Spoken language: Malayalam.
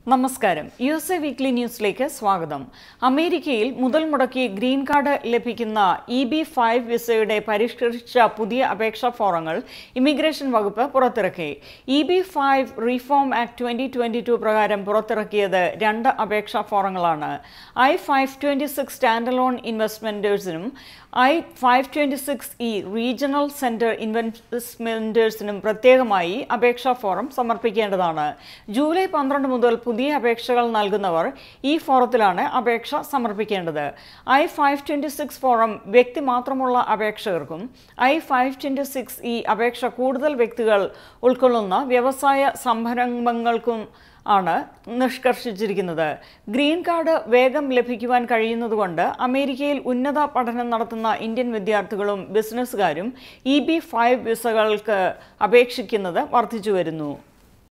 നമസ്കാരം യു എസ് എ വീക്ക്ലി ന്യൂസിലേക്ക് സ്വാഗതം അമേരിക്കയിൽ മുതൽ മുടക്കി ഗ്രീൻ കാർഡ് ലഭിക്കുന്ന ഇ ബി ഫൈവ് വിസയുടെ പരിഷ്കരിച്ച പുതിയ അപേക്ഷാ ഫോറങ്ങൾ ഇമിഗ്രേഷൻ വകുപ്പ് പുറത്തിറക്കി E B five reform act twenty twenty two പ്രകാരം പുറത്തിറക്കിയത് രണ്ട് അപേക്ഷാ ഫോറങ്ങളാണ് I five twenty six standalone ഇൻവെസ്റ്റ്മെന്റേഴ്സിനും I five twenty six E regional centre ഇൻവെസ്റ്റ്മെന്റേഴ്സിനും പ്രത്യേകമായി അപേക്ഷാ ഫോറം സമർപ്പിക്കേണ്ടതാണ് ജൂലൈ പന്ത്രണ്ട് മുതൽ പുതിയ അപേക്ഷകൾ നൽകുന്നവർ ഈ ഫോറത്തിലാണ് അപേക്ഷ സമർപ്പിക്കേണ്ടത് I five twenty six form വ്യക്തി മാത്രമുള്ള അപേക്ഷകർക്കും I five twenty six E അപേക്ഷ കൂടുതൽ വ്യക്തികൾ ഉൾക്കൊള്ളുന്ന വ്യവസായ സംരംഭങ്ങൾക്കും ആണ് നിഷ്കർഷിച്ചിരിക്കുന്നത് ഗ്രീൻ കാർഡ് വേഗം ലഭിക്കുവാൻ കഴിയുന്നതുകൊണ്ട് അമേരിക്കയിൽ ഉന്നത പഠനം നടത്തുന്ന ഇന്ത്യൻ വിദ്യാർത്ഥികളും ബിസിനസ്സുകാരും ഇ ബി ഫൈവ് വിസകൾക്ക് അപേക്ഷിക്കുന്നത് വർദ്ധിച്ചു വരുന്നു